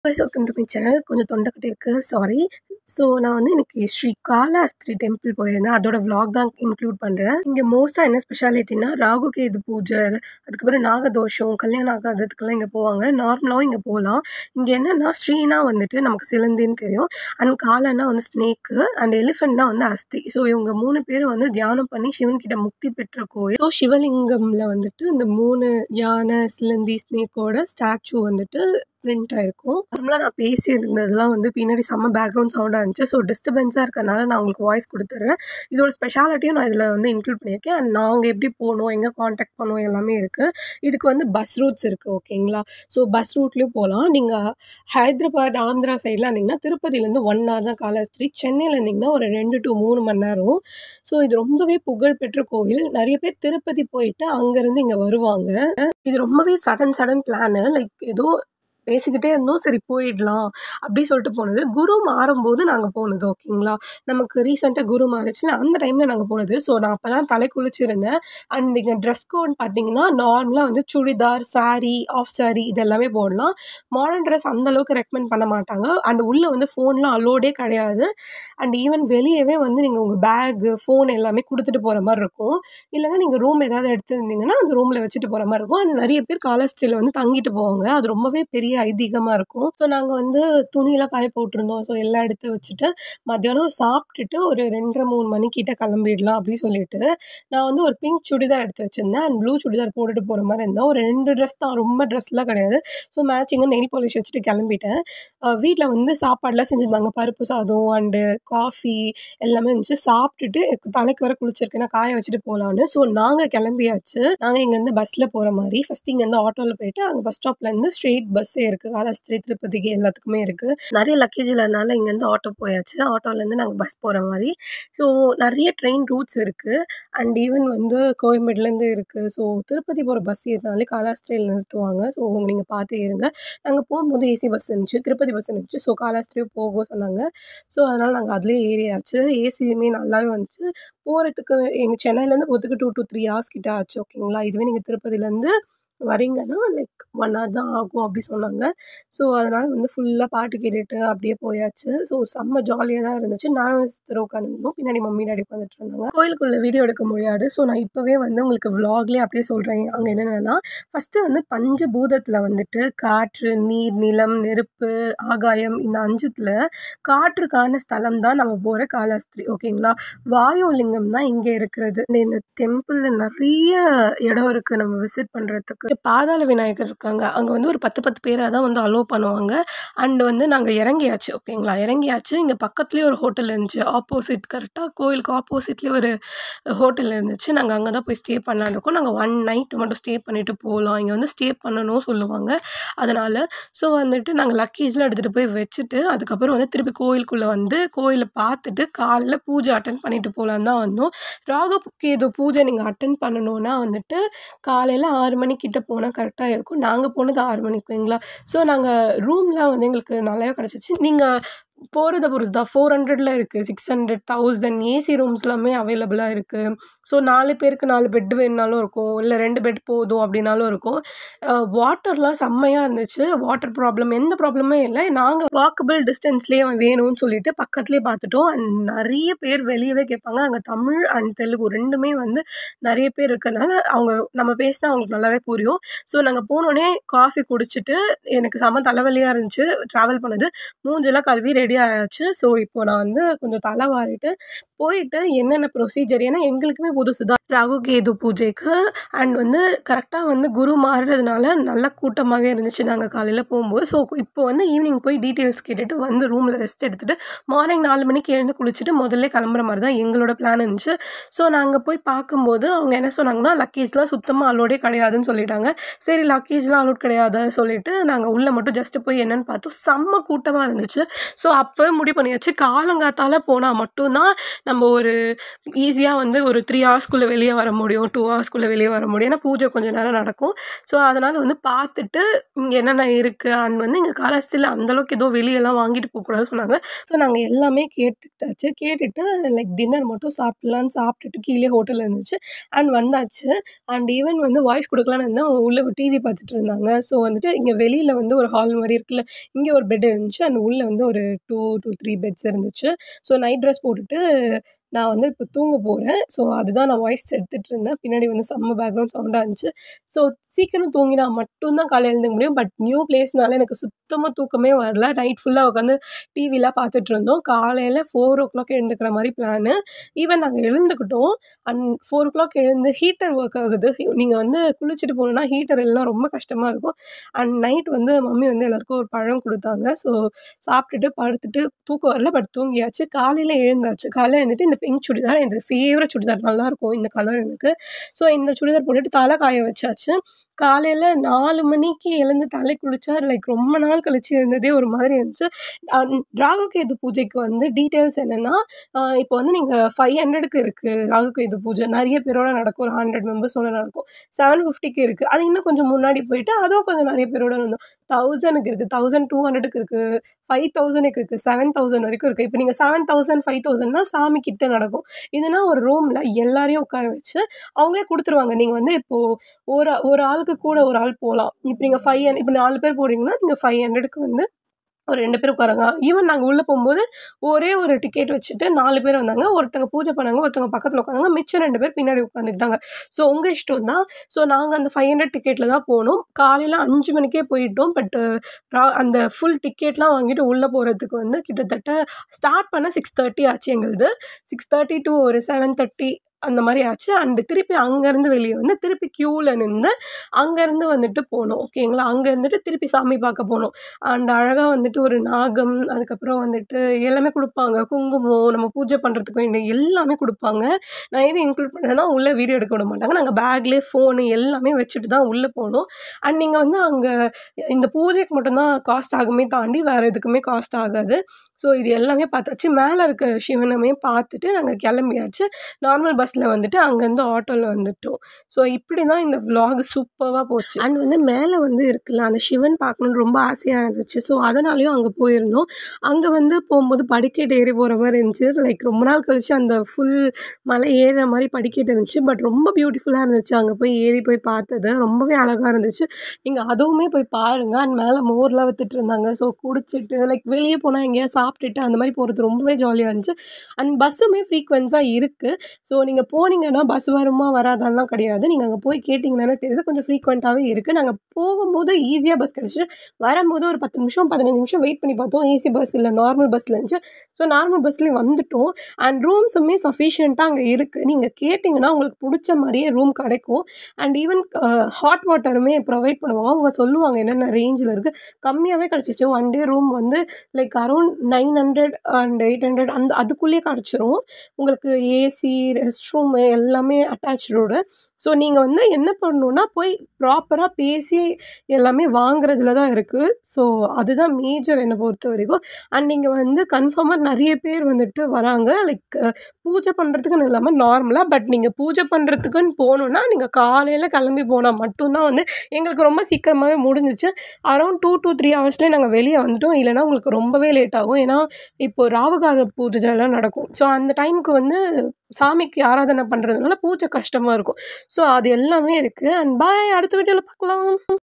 guys welcome to my channel கொஞ்சம் தொண்டை கட்டியிருக்கு sorry so நான் வந்து இன்னைக்கு ஸ்ரீ காளஹஸ்தி டெம்பிள் போயிருந்தேன் அதோட vlog தான் இன்க்ளூட் பண்ணுறேன் இங்கே மோஸ்ட்டாக என்ன ஸ்பெஷாலிட்டினா ராகு கேது பூஜை அதுக்கப்புறம் நாகதோஷம் கல்யாணம் ஆகாததுக்கெல்லாம் இங்கே போவாங்க நார்மலாகவும் இங்கே போகலாம் இங்கே என்னென்னா ஸ்ரீனா வந்துட்டு நமக்கு சிலந்தின்னு தெரியும் அண்ட் காலன்னா வந்து ஸ்னேக்கு அண்ட் எலிஃபெண்ட்னா வந்து அஸ்தி ஸோ இவங்க மூணு பேரும் வந்து தியானம் பண்ணி சிவன் கிட்ட முக்தி பெற்ற கோயில் ஸோ சிவலிங்கம்ல வந்துட்டு இந்த மூணு யானை சிலந்தி ஸ்னேக்கோட ஸ்டாச்சு வந்துட்டு பிரிண்ட் ஆயிருக்கும் நார்மலாக நான் பேசியிருந்ததெல்லாம் வந்து பின்னாடி செம்ம பேக்ரவுண்ட் சவுண்டாக இருந்துச்சு ஸோ டிஸ்டர்பன்ஸாக இருக்கறனால நான் உங்களுக்கு வாய்ஸ் கொடுத்துட்றேன் இதோட ஸ்பெஷாலிட்டியும் நான் இதில் வந்து இன்க்ளூட் பண்ணியிருக்கேன் அண்ட் நாங்கள் எப்படி போகணும் எங்கே காண்டாக்ட் பண்ணணும் எல்லாமே இருக்குது இதுக்கு வந்து பஸ் ரூட்ஸ் இருக்குது ஓகேங்களா ஸோ பஸ் ரூட்லேயும் போகலாம் நீங்கள் ஹைதராபாத் ஆந்திரா சைடில் இருந்தீங்கன்னா திருப்பதியிலேருந்து ஒன் ஹவர் தான் காலஸ்திரி சென்னையில் இருந்தீங்கன்னா ஒரு ரெண்டு டு மூணு மணி நேரம் ஸோ இது ரொம்பவே புகழ்பெற்ற கோயில் நிறைய பேர் திருப்பதி போயிட்டு அங்கேருந்து இங்கே வருவாங்க இது ரொம்பவே சடன் சடன் பிளானு லைக் ஏதோ பேசிக்கிட்டே இருந்தோம் சரி போயிடலாம் அப்படி சொல்லிட்டு போனது குரு மாறும்போது நாங்கள் போனது ஓகேங்களா நமக்கு ரீசெண்டாக குரு மாறிச்சுல அந்த டைமில் நாங்கள் போனது ஸோ நான் அப்போ தான் தலை குளிச்சிருந்தேன் அண்ட் இங்கே ட்ரெஸ் கோட் பார்த்தீங்கன்னா நார்மலாக வந்து சுடிதார் saree ஆஃப் saree இது எல்லாமே போடலாம் மாடர்ன் ட்ரெஸ் அந்தளவுக்கு ரெக்கமெண்ட் பண்ண மாட்டாங்க அண்ட் உள்ளே வந்து ஃபோன்லாம் அலோடே கிடையாது அண்ட் ஈவன் வெளியவே வந்து நீங்கள் உங்கள் பேகு ஃபோன் எல்லாமே கொடுத்துட்டு போகிற மாதிரி இருக்கும் இல்லைன்னா நீங்கள் ரூம் ஏதாவது எடுத்துருந்தீங்கன்னா அந்த ரூமில் வச்சுட்டு போகிற மாதிரி இருக்கும் அண்ட் நிறைய பேர் காலஸ்ட்ரியில் வந்து தங்கிட்டு போவாங்க அது ரொம்பவே பெரிய ஐதீகமாக இருக்கும் ஸோ நாங்கள் வந்து துணியெல்லாம் காய போட்டிருந்தோம் ஸோ எல்லாம் எடுத்து வச்சுட்டு மத்தியானம் சாப்பிட்டுட்டு ஒரு ரெண்டரை மூணு மணிக்கிட்ட கிளம்பிடலாம் அப்படின்னு சொல்லிட்டு நான் வந்து ஒரு பிங்க் சுடிதார் எடுத்து வச்சுருந்தேன் அண்ட் ப்ளூ சுடிதார் போட்டுட்டு போகிற மாதிரி இருந்தேன் ஒரு ரெண்டு ட்ரெஸ் தான் ரொம்ப ட்ரெஸ்லாம் கிடையாது ஸோ மேட்சிங்காக நெயில் பாலிஷ் வச்சுட்டு கிளம்பிட்டேன் வீட்டில் வந்து சாப்பாடுலாம் செஞ்சுருந்தாங்க பருப்பு சாதம் அண்டு காஃபி எல்லாமே இருந்துச்சு சாப்பிட்டுட்டு தலைக்கு வர குளிச்சிருக்கேன் நான் காய வச்சுட்டு போகலான்னு ஸோ நாங்கள் கிளம்பியாச்சு நாங்கள் இங்கேருந்து பஸ்ஸில் போகிற மாதிரி ஃபஸ்ட் இங்கேருந்து ஆட்டோவில் போயிட்டு அங்கே பஸ் ஸ்டாப்லேருந்து ஸ்ட்ரெயிட் பஸ்ஸே இருக்குது காலாஸ்திரி திருப்பதிக்கு எல்லாத்துக்குமே இருக்குது நிறைய லக்கேஜ் இல்லைனால இங்கேருந்து ஆட்டோ போயாச்சு ஆட்டோலேருந்து நாங்கள் பஸ் போகிற மாதிரி ஸோ நிறைய ட்ரெயின் ரூட்ஸ் இருக்குது அண்ட் ஈவன் வந்து கோயம்பேடுலேருந்து இருக்குது ஸோ திருப்பதி போகிற பஸ் ஏறினாலே காலாஸ்திரியில் நிறுத்துவாங்க ஸோ நீங்கள் பார்த்து ஏறுங்க நாங்கள் போகும்போது ஏசி பஸ் இருந்துச்சு திருப்பதி பஸ் இருந்துச்சு ஸோ காலாஸ்திரியும் போக சொன்னாங்க ஸோ அதனால் நாங்கள் அதுலேயே ஏறியாச்சு ஏசியுமே நல்லாவே வந்துச்சு போகிறதுக்கு எங்கள் சென்னையிலேருந்து போகிறதுக்கு டூ டு த்ரீ ஹவர்ஸ் கிட்ட ஆச்சு ஓகேங்களா இதுவே நீங்கள் திருப்பதியிலேருந்து வரீங்கன்னா லைக் ஒன் ஹவர் தான் ஆகும் அப்படி சொன்னாங்க ஸோ அதனால் வந்து ஃபுல்லாக பாட்டு கேட்டுட்டு அப்படியே போயாச்சு ஸோ செம்ம ஜாலியாக தான் இருந்துச்சு நானும் சிஸ்டர் உட்காந்துருந்தோம் பின்னாடி மம்மி டாடி உட்காந்துட்டு இருந்தாங்க கோயிலுக்குள்ளே வீடியோ எடுக்க முடியாது ஸோ நான் இப்போவே வந்து உங்களுக்கு விலாக்லேயே அப்படியே சொல்கிறேன் அங்கே என்னென்னா ஃபஸ்ட்டு வந்து பஞ்சபூதத்தில் வந்துட்டு காற்று நீர் நிலம் நெருப்பு ஆகாயம் இந்த அஞ்சுத்தில் காற்றுக்கான ஸ்தலம் தான் நம்ம போகிற காலாஸ்திரி ஓகேங்களா வாயு லிங்கம் தான் இங்கே இருக்கிறது இந்த டெம்பிளில் நிறைய இடம் இருக்குது நம்ம விசிட் பண்ணுறதுக்கு பாதாள விநாயகர் இருக்காங்க அங்கே வந்து ஒரு பத்து பத்து பேராக தான் வந்து அலோவ் பண்ணுவாங்க அண்ட் வந்து நாங்கள் இறங்கியாச்சு ஓகேங்களா இறங்கியாச்சு இங்கே பக்கத்துலேயே ஒரு ஹோட்டல் இருந்துச்சு ஆப்போசிட் கரெக்டாக கோயிலுக்கு ஆப்போசிட்லேயே ஒரு ஹோட்டல் இருந்துச்சு நாங்கள் அங்கே தான் போய் ஸ்டே பண்ணலான்னு இருக்கோம் நாங்கள் ஒன் நைட் மட்டும் ஸ்டே பண்ணிவிட்டு போகலாம் இங்கே வந்து ஸ்டே பண்ணணும் சொல்லுவாங்க அதனால் ஸோ வந்துட்டு நாங்கள் லக்கேஜ்லாம் எடுத்துகிட்டு போய் வச்சுட்டு அதுக்கப்புறம் வந்து திருப்பி கோயிலுக்குள்ளே வந்து கோயிலை பார்த்துட்டு காலைல பூஜை அட்டன் பண்ணிட்டு போகலான்னு தான் வந்தோம் ராகு கேது பூஜை நீங்கள் அட்டன் பண்ணணுன்னா வந்துட்டு காலையில் ஆறு மணிக்கிட்ட போனால் கரெக்டாக இருக்கும் நாங்கள் போனது ஆறு மணிக்குங்களா ஸோ நாங்கள் ரூம்லாம் வந்து எங்களுக்கு நல்லாவே கிடச்சிச்சு நீங்கள் போகிறத பொறுத்து தான் ஃபோர் ஹண்ட்ரடில் இருக்குது six hundred thousand AC rooms எல்லாமே அவைலபிளாக இருக்குது ஸோ நாலு பேருக்கு நாலு பெட் வேணுனாலும் இருக்கும் இல்லை ரெண்டு பெட் போதும் அப்படின்னாலும் இருக்கும் வாட்டர்லாம் செம்மையாக இருந்துச்சு வாட்டர் ப்ராப்ளம் எந்த ப்ராப்ளமே இல்லை நாங்கள் வாக்கபிள் டிஸ்டன்ஸ்லேயே வேணும்னு சொல்லிட்டு பக்கத்துலேயே பார்த்துட்டோம் அண்ட் நிறைய பேர் வெளியவே கேட்பாங்க அங்கே தமிழ் அண்ட் தெலுங்கு ரெண்டுமே வந்து நிறைய பேர் இருக்கிறதுனால அவங்க நம்ம பேசினா அவங்களுக்கு நல்லாவே புரியும் ஸோ நாங்கள் போனோடனே காஃபி குடிச்சிட்டு எனக்கு செம்ம தலைவலியாக இருந்துச்சு ட்ராவல் பண்ணது மூஞ்செல்லாம் கழுவி ரெடி ஆயாச்சு ஸோ இப்போ நான் வந்து கொஞ்சம் தலை வாரிட்டு போயிட்டு என்னென்ன ப்ரொசீஜர் ஏன்னா எங்களுக்குமே புதுசு தான் ராகு கேது பூஜைக்கு அண்ட் வந்து கரெக்டாக வந்து குரு மாறுறதுனால நல்ல கூட்டமாகவே இருந்துச்சு நாங்கள் காலையில் போகும்போது ஸோ இப்போ வந்து ஈவினிங் போய் டீட்டெயில்ஸ் கேட்டுட்டு வந்து ரூமில் ரெஸ்ட் எடுத்துகிட்டு மார்னிங் நாலு மணிக்கு எழுந்து குளிச்சுட்டு முதல்ல கிளம்புற மாதிரி தான் எங்களோட பிளான் இருந்துச்சு ஸோ நாங்கள் போய் பார்க்கும்போது அவங்க என்ன சொன்னாங்கன்னா லக்கேஜ்லாம் சுத்தமாக அலோடே கிடையாதுன்னு சொல்லிட்டாங்க சரி லக்கேஜ்லாம் அலோட் கிடையாது சொல்லிட்டு நாங்கள் உள்ளே மட்டும் ஜஸ்ட்டு போய் என்னென்னு பார்த்தோம் செம்ம கூட்டமாக இருந்துச்சு ஸோ அப்போ முடிவு பண்ணியாச்சு காலங்காத்தால் போனால் மட்டும்தான் நம்ம ஒரு ஈஸியாக வந்து ஒரு த்ரீ ஹவர்ஸ்க்குள்ளே வெளியே வர முடியும் டூ ஹவர்ஸ்க்குள்ளே வெளியே வர முடியும் ஏன்னா பூஜை கொஞ்சம் நேரம் நடக்கும் ஸோ அதனால் வந்து பார்த்துட்டு இங்கே என்னென்ன இருக்குது அண்ட் வந்து இங்கே காலஹஸ்தியில் அந்தளவுக்கு எதுவும் வெளியெல்லாம் வாங்கிட்டு போகக்கூடாதுன்னு சொன்னாங்க ஸோ நாங்கள் எல்லாமே கேட்டுட்டாச்சு கேட்டுட்டு லைக் டின்னர் மட்டும் சாப்பிட்லான்னு சாப்பிட்டுட்டு கீழே ஹோட்டல் இருந்துச்சு அண்ட் வந்தாச்சு அண்ட் ஈவன் வந்து வாய்ஸ் கொடுக்கலான்னு இருந்தேன் உள்ளே டிவி பார்த்துட்டு இருந்தாங்க ஸோ வந்துட்டு இங்கே வெளியில் வந்து ஒரு ஹால் மாதிரி இருக்குல்ல இங்கே ஒரு பெட் இருந்துச்சு அண்ட் உள்ளே வந்து ஒரு டூ டூ த்ரீ பெட்ஸ் இருந்துச்சு ஸோ நைட் ட்ரெஸ் போட்டுட்டு நான் வந்து இப்போ தூங்க போகிறேன் ஸோ அதுதான் நான் வாய்ஸ் எடுத்துகிட்டு இருந்தேன் பின்னாடி வந்து செம்ம பேக்ரவுண்ட் சவுண்டாக இருந்துச்சு ஸோ சீக்கிரம் தூங்கினா மட்டும்தான் காலையில் எழுந்துக்க முடியும் பட் நியூ பிளேஸ்னால எனக்கு சுத்தமாக தூக்கமே வரல நைட் ஃபுல்லாக உட்காந்து டிவிலாம் பார்த்துட்டு இருந்தோம் காலையில் ஃபோர் ஓ கிளாக் எழுந்துக்கிற மாதிரி பிளானு ஈவன் நாங்கள் எழுந்துக்கிட்டோம் அண்ட் ஃபோர் ஓ கிளாக் எழுந்து ஹீட்டர் ஒர்க் ஆகுது நீங்கள் வந்து குளிச்சுட்டு போகணுன்னா ஹீட்டர் இல்லைனா ரொம்ப கஷ்டமாக இருக்கும் அண்ட் நைட் வந்து மம்மி வந்து எல்லாருக்கும் ஒரு பழம் கொடுத்தாங்க ஸோ சாப்பிட்டுட்டு படுத்துட்டு தூக்கம் வரல பட் தூங்கியாச்சு காலையில் எழுந்தாச்சு காலையில் எழுந்துட்டு இந்த பிங்க் சுடிதார் எனக்கு ஃபேவரட் சுடிதார் நல்லாயிருக்கும் இந்த கலர் எனக்கு ஸோ இந்த சுடிதார் போட்டுட்டு தலை காய வச்சாச்சு காலையில் நாலு மணிக்கு எழுந்து தலை குளிச்சா லைக் ரொம்ப நாள் கழிச்சு எழுந்ததே ஒரு மாதிரி இருந்துச்சு ராகுகேது பூஜைக்கு வந்து டீட்டெயில்ஸ் என்னென்னா இப்போ வந்து நீங்கள் ஃபைவ் ஹண்ட்ரடுக்கு இருக்குது ராகுகேது பூஜை நிறைய பேரோட நடக்கும் ஒரு ஹண்ட்ரட் மெம்பர்ஸோட நடக்கும் செவன் ஃபிஃப்டிக்கு இருக்குது அது இன்னும் கொஞ்சம் முன்னாடி போயிட்டு அதுவும் கொஞ்சம் நிறைய பேரோட இருந்தோம் தௌசண்ட்க்கு இருக்குது தௌசண்ட் டூ ஹண்ட்ரடுக்கு இருக்குது ஃபைவ் தௌசண்ட்க்கு இருக்குது செவன் தௌசண்ட் வரைக்கும் இருக்குது இப்போ நீங்கள் செவன் தௌசண்ட் ஃபைவ் தௌசண்ட்னா சாமி கிட்ட நடக்கும் இதுனா ஒரு ரூமில் எல்லாரையும் உட்கார வச்சு அவங்களே கொடுத்துருவாங்க நீங்கள் வந்து இப்போது ஒரு ஒரு ஆளுக்கு கூட ஒரு ஆள் போகலாம் இப்போ நீங்கள் ஃபைவ் ஹண்ட் இப்போ நாலு பேர் போடுறீங்கன்னா நீங்கள் ஃபைவ் ஹண்ட்ரடுக்கு வந்து ஒரு ரெண்டு பேர் உட்காருங்க ஈவன் நாங்கள் உள்ளே போகும்போது ஒரே ஒரு டிக்கெட் வச்சுட்டு நாலு பேர் வந்தாங்க ஒருத்தங்க பூஜை பண்ணாங்க ஒருத்தங்க பக்கத்தில் உட்காந்தாங்க மிச்சம் ரெண்டு பேர் பின்னாடி உட்காந்துக்கிட்டாங்க ஸோ உங்கள் இஷ்டம் தான் ஸோ நாங்கள் அந்த ஃபைவ் ஹண்ட்ரட் டிக்கெட்டில் தான் போனோம் காலையில் அஞ்சு மணிக்கே போயிட்டோம் பட் அந்த ஃபுல் டிக்கெட்லாம் வாங்கிட்டு உள்ளே போகிறதுக்கு வந்து கிட்டத்தட்ட ஸ்டார்ட் பண்ண சிக்ஸ் தேர்ட்டி ஆச்சு எங்களுது சிக்ஸ் தேர்ட்டி டு ஒரு செவன் தேர்ட்டி அந்த மாதிரி ஆச்சு அண்டு திருப்பி அங்கேருந்து வெளியே வந்து திருப்பி க்யூவில் நின்று அங்கேருந்து வந்துட்டு போனோம் ஓகேங்களா அங்கே இருந்துட்டு திருப்பி சாமி பார்க்க போனோம் அண்ட் அழகாக வந்துட்டு ஒரு நாகம் அதுக்கப்புறம் வந்துட்டு எல்லாமே கொடுப்பாங்க குங்குமம் நம்ம பூஜை பண்ணுறதுக்கு வேண்டிய எல்லாமே கொடுப்பாங்க நான் எது இன்க்ளூட் பண்ணுறேன்னா உள்ளே வீடியோ எடுக்க விட மாட்டாங்க நாங்கள் பேக்லேயே ஃபோனு எல்லாமே வச்சுட்டு தான் உள்ளே போனோம் அண்ட் நீங்கள் வந்து அங்கே இந்த பூஜைக்கு மட்டும்தான் காஸ்ட் ஆகுமே தாண்டி வேறு எதுக்குமே காஸ்ட் ஆகாது ஸோ இது எல்லாமே பார்த்தாச்சு மேலே இருக்க சிவனமே பார்த்துட்டு நாங்கள் கிளம்பியாச்சு நார்மல் பஸ்ஸில் வந்துட்டு அங்கேருந்து ஆட்டோவில் வந்துட்டோம் ஸோ இப்படி தான் இந்த விலாக் சூப்பராக போச்சு அண்ட் வந்து மேலே வந்து இருக்குல்ல அந்த சிவன் பார்க்கணுன்னு ரொம்ப ஆசையாக இருந்துச்சு ஸோ அதனாலேயும் அங்கே போயிருந்தோம் அங்கே வந்து போகும்போது படிக்கட்டு ஏறி போகிற மாதிரி இருந்துச்சு லைக் ரொம்ப நாள் கழிச்சு அந்த ஃபுல் மலை ஏறுற மாதிரி படிக்கட்டு இருந்துச்சு பட் ரொம்ப பியூட்டிஃபுல்லாக இருந்துச்சு அங்கே போய் ஏறி போய் பார்த்தது ரொம்பவே அழகாக இருந்துச்சு நீங்கள் அதுவுமே போய் பாருங்கள் அண்ட் மேலே மோர்லாம் வித்துட்டு இருந்தாங்க ஸோ குடிச்சிட்டு லைக் வெளியே போனால் எங்கேயா சாப்பிட்டுட்டு அந்த மாதிரி போகிறது ரொம்பவே ஜாலியாக இருந்துச்சு அண்ட் பஸ்ஸுமே ஃப்ரீக்வன்ஸாக இருக்குது ஸோ நீங்கள் போனீங்கன்னா பஸ் வருமா வராதான்லாம் கிடையாது நீங்கள் அங்கே போய் கேட்டிங்கனாலே தெரியுது கொஞ்சம் ஃப்ரீக்வெண்ட்டாகவே இருக்குது நாங்கள் போகும்போது ஈஸியாக பஸ் கிடச்சி வரும்போது ஒரு பத்து நிமிஷம் பதினஞ்சு நிமிஷம் வெயிட் பண்ணி பார்த்தோம் ஏசி பஸ் இல்லை நார்மல் பஸ்ஸில் இருந்துச்சு ஸோ நார்மல் பஸ்லேயும் வந்துட்டோம் அண்ட் ரூம்ஸுமே சஃபிஷியண்ட்டாக அங்கே இருக்குது நீங்கள் கேட்டிங்கன்னா உங்களுக்கு பிடிச்ச மாதிரியே ரூம் கிடைக்கும் அண்ட் ஈவன் ஹாட் வாட்டருமே ப்ரொவைட் பண்ணுவாங்க அவங்க சொல்லுவாங்க என்னென்ன ரேஞ்சில் இருக்குது கம்மியாகவே கிடச்சிச்சு ஒன் டே ரூம் வந்து like around nine hundred and eight hundred அந்த அதுக்குள்ளேயே கிடச்சிரும் உங்களுக்கு ஏசி ரெஸ்ட் ரூமு எல்லாமே அட்டாச்சோடு ஸோ நீங்கள் வந்து என்ன பண்ணணுன்னா போய் ப்ராப்பராக பேசி எல்லாமே வாங்குறதுல தான் இருக்குது ஸோ அதுதான் மேஜர் என்னை பொறுத்த வரைக்கும் அண்ட் நீங்கள் வந்து கன்ஃபார்மாக நிறைய பேர் வந்துட்டு வராங்க லைக் பூஜை பண்ணுறதுக்குன்னு இல்லாமல் நார்மலாக பட் நீங்கள் பூஜை பண்ணுறதுக்குன்னு போகணுன்னா நீங்கள் காலையில் கிளம்பி போனால் மட்டும்தான் வந்து எங்களுக்கு ரொம்ப சீக்கிரமாகவே முடிஞ்சிச்சு அரௌண்ட் டூ டூ த்ரீ ஹவர்ஸ்லேயே நாங்கள் வெளியே வந்துட்டோம் இல்லைனா உங்களுக்கு ரொம்பவே லேட் ஆகும் ஏன்னா இப்போ ராவுகால பூஜைலாம் நடக்கும் ஸோ அந்த டைமுக்கு வந்து சாமிக்கு ஆராதனை பண்ணுறதுனால பூஜை கஷ்டமாக இருக்கும் ஸோ அது எல்லாமே இருக்குது அண்ட் பாய் அடுத்த வீடியோவில் பார்க்கலாம்